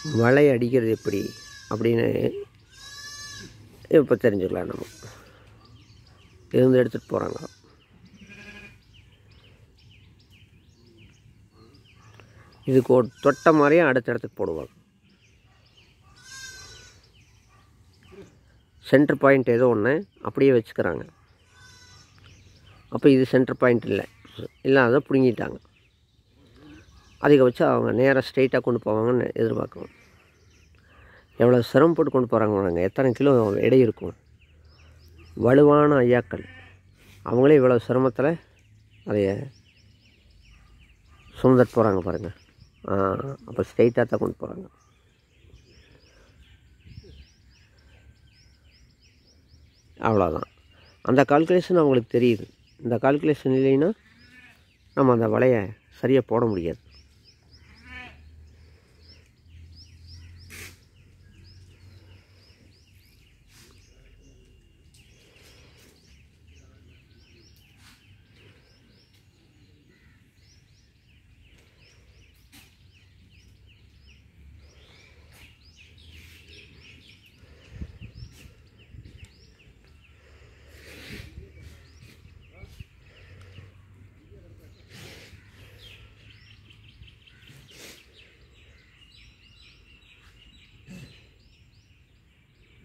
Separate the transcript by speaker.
Speaker 1: வலை அடிக்கிறது எப்படி அப்படின்னு இப்போ தெரிஞ்சுக்கலாம் நம்ம இருந்து எடுத்துகிட்டு போகிறாங்க இதுக்கு ஒரு தொட்ட மாதிரியே அடுத்த இடத்துக்கு போடுவாங்க சென்டர் பாயிண்ட் ஏதோ ஒன்று அப்படியே வச்சுக்கிறாங்க அப்போ இது சென்டர் பாயிண்ட் இல்லை இல்லாத பிடுங்கிட்டாங்க அதிகபட்சம் அவங்க நேராக ஸ்ட்ரெயிட்டாக கொண்டு போவாங்கன்னு எதிர்பார்க்குவோம் எவ்வளோ சிரமப்பட்டு கொண்டு போகிறாங்க பாருங்க எத்தனை கிலோ எடை இருக்கும் வலுவான ஐயாக்கள் அவங்களே இவ்வளோ சிரமத்தில் அதைய சுமந்துட்டு போகிறாங்க பாருங்கள் அப்போ ஸ்ட்ரெயிட்டாக தான் கொண்டு போகிறாங்க அவ்வளோதான் அந்த கால்குலேஷன் அவங்களுக்கு தெரியுது இந்த கால்குலேஷன் இல்லைன்னா நம்ம அந்த வலையை சரியாக போட முடியாது